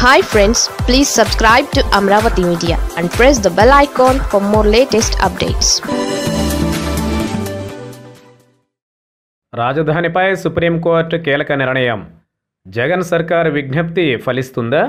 hi friends please subscribe to Amaravati media and press the bell icon for more latest updates రాజధానిపై supreme court కీలక నిర్ణయం జగన్ సర్కార్ విజ్ఞప్తి ఫలిస్తుందా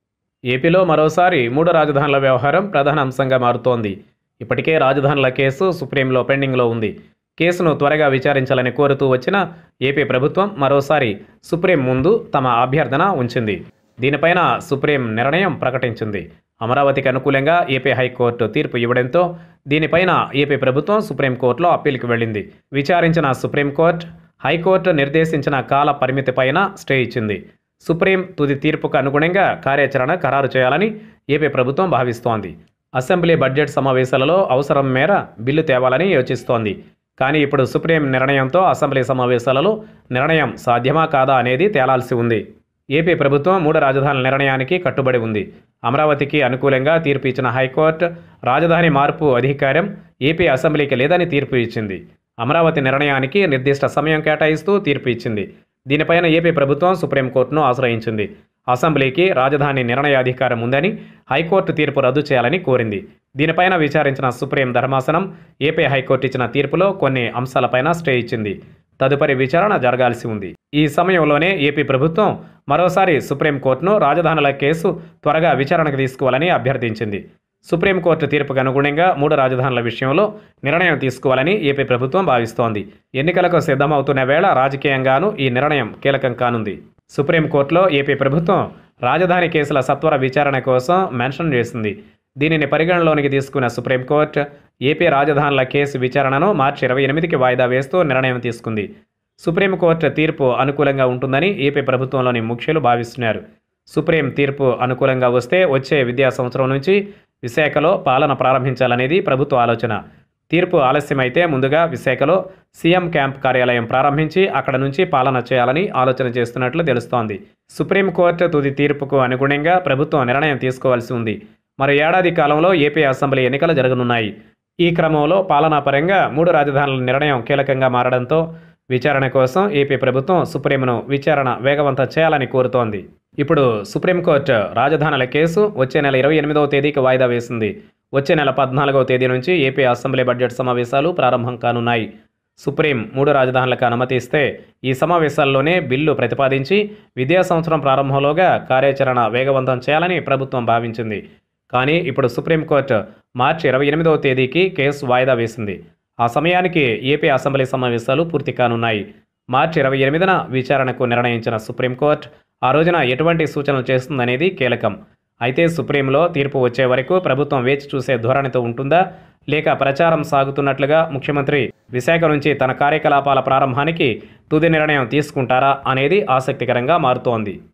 ఏపీలో మరోసారి మూడు రాజధానుల వ్యవహారం ప్రధాన అంశంగా మారుతోంది ఇప్పటికే రాజధానుల కేసు సుప్రీంలో పెండింగ్లో ఉంది కేసును త్వరగా విచారించాలని కోరుతూ వచ్చిన ఏపీ ప్రభుత్వం మరోసారి సుప్రీం ముందు తమ అభ్యర్థన ఉంచింది దీనిపైన సుప్రీం నిర్ణయం ప్రకటించింది అమరావతికి అనుకూలంగా ఏపీ హైకోర్టు తీర్పు ఇవ్వడంతో దీనిపైన ఏపీ ప్రభుత్వం సుప్రీంకోర్టులో అప్పీల్కి వెళ్ళింది విచారించిన సుప్రీంకోర్టు హైకోర్టు నిర్దేశించిన కాల పరిమితిపైన స్టే ఇచ్చింది సుప్రీం తుది తీర్పుకు అనుగుణంగా కార్యాచరణ ఖరారు చేయాలని ఏపీ ప్రభుత్వం భావిస్తోంది అసెంబ్లీ బడ్జెట్ సమావేశాలలో అవసరం మేర బిల్లు తేవాలని యోచిస్తోంది కానీ ఇప్పుడు సుప్రీం నిర్ణయంతో అసెంబ్లీ సమావేశాలలో నిర్ణయం సాధ్యమా కాదా అనేది తేలాల్సి ఉంది ఏపీ ప్రభుత్వం మూడు రాజధానుల నిర్ణయానికి కట్టుబడి ఉంది అమరావతికి అనుకూలంగా తీర్పు ఇచ్చిన హైకోర్టు రాజధాని మార్పు అధికారం ఏపీ అసెంబ్లీకి లేదని తీర్పు ఇచ్చింది అమరావతి నిర్ణయానికి నిర్దిష్ట సమయం కేటాయిస్తూ తీర్పు ఇచ్చింది దీనిపైన ఏపీ ప్రభుత్వం సుప్రీంకోర్టును ఆశ్రయించింది అసెంబ్లీకి రాజధాని నిర్ణయాధికారం ఉందని హైకోర్టు తీర్పు రద్దు చేయాలని కోరింది దీనిపైన విచారించిన సుప్రీం ధర్మాసనం ఏపీ హైకోర్టు ఇచ్చిన తీర్పులో కొన్ని అంశాలపైన స్టే ఇచ్చింది తదుపరి విచారణ జరగాల్సి ఉంది ఈ సమయంలోనే ఏపీ ప్రభుత్వం మరోసారి సుప్రీంకోర్టును రాజధానుల కేసు త్వరగా విచారణకు తీసుకోవాలని అభ్యర్థించింది సుప్రీంకోర్టు తీర్పుకు అనుగుణంగా మూడు రాజధానుల విషయంలో నిర్ణయం తీసుకోవాలని ఏపీ ప్రభుత్వం భావిస్తోంది ఎన్నికలకు సిద్ధమవుతున్న వేళ రాజకీయంగానూ ఈ నిర్ణయం కీలకం కానుంది సుప్రీంకోర్టులో ఏపీ ప్రభుత్వం రాజధాని కేసుల సత్వర విచారణ కోసం మెన్షన్ చేసింది దీనిని పరిగణలోనికి తీసుకున్న సుప్రీంకోర్టు ఏపీ రాజధానుల కేసు విచారణను మార్చి ఇరవై ఎనిమిదికి వాయిదా వేస్తూ నిర్ణయం తీసుకుంది సుప్రీంకోర్టు తీర్పు అనుకూలంగా ఉంటుందని ఏపీ ప్రభుత్వంలోని ముఖ్యులు భావిస్తున్నారు సుప్రీం తీర్పు అనుకూలంగా వస్తే వచ్చే విద్యా సంవత్సరం నుంచి విశాఖలో పాలన ప్రారంభించాలనేది ప్రభుత్వ ఆలోచన తీర్పు ఆలస్యమైతే ముందుగా విశాఖలో సీఎం క్యాంప్ కార్యాలయం ప్రారంభించి అక్కడ నుంచి పాలన చేయాలని ఆలోచన చేస్తున్నట్లు తెలుస్తోంది సుప్రీంకోర్టు తుది తీర్పుకు అనుగుణంగా ప్రభుత్వం నిర్ణయం తీసుకోవాల్సి ఉంది మరో ఏడాది కాలంలో ఏపీ అసెంబ్లీ ఎన్నికలు జరగనున్నాయి ఈ క్రమంలో పాలనాపరంగా మూడు రాజధానుల నిర్ణయం కీలకంగా మారడంతో విచారణ కోసం ఏపీ ప్రభుత్వం సుప్రీంను విచారణ వేగవంతం చేయాలని కోరుతోంది ఇప్పుడు సుప్రీంకోర్టు రాజధానుల కేసు వచ్చే నెల ఇరవై ఎనిమిదవ తేదీకి వాయిదా వేసింది వచ్చే నెల పద్నాలుగవ తేదీ నుంచి ఏపీ అసెంబ్లీ బడ్జెట్ సమావేశాలు ప్రారంభం కానున్నాయి సుప్రీం మూడు రాజధానులకు అనుమతి ఇస్తే ఈ సమావేశాల్లోనే బిల్లు ప్రతిపాదించి విద్యా సంవత్సరం ప్రారంభంలోగా కార్యాచరణ వేగవంతం చేయాలని ప్రభుత్వం భావించింది కానీ ఇప్పుడు సుప్రీంకోర్టు మార్చి ఇరవై ఎనిమిదవ తేదీకి కేసు వాయిదా వేసింది ఆ సమయానికి ఏపీ అసెంబ్లీ సమావేశాలు పూర్తి కానున్నాయి మార్చి ఇరవై ఎనిమిదిన విచారణకు నిర్ణయించిన సుప్రీంకోర్టు ఆ రోజున ఎటువంటి సూచనలు చేస్తుందనేది కీలకం అయితే సుప్రీంలో తీర్పు వచ్చే వరకు ప్రభుత్వం వేచి చూసే ధోరణితో ఉంటుందా లేక ప్రచారం సాగుతున్నట్లుగా ముఖ్యమంత్రి విశాఖ నుంచి తన కార్యకలాపాల ప్రారంభానికి తుది నిర్ణయం తీసుకుంటారా అనేది ఆసక్తికరంగా మారుతోంది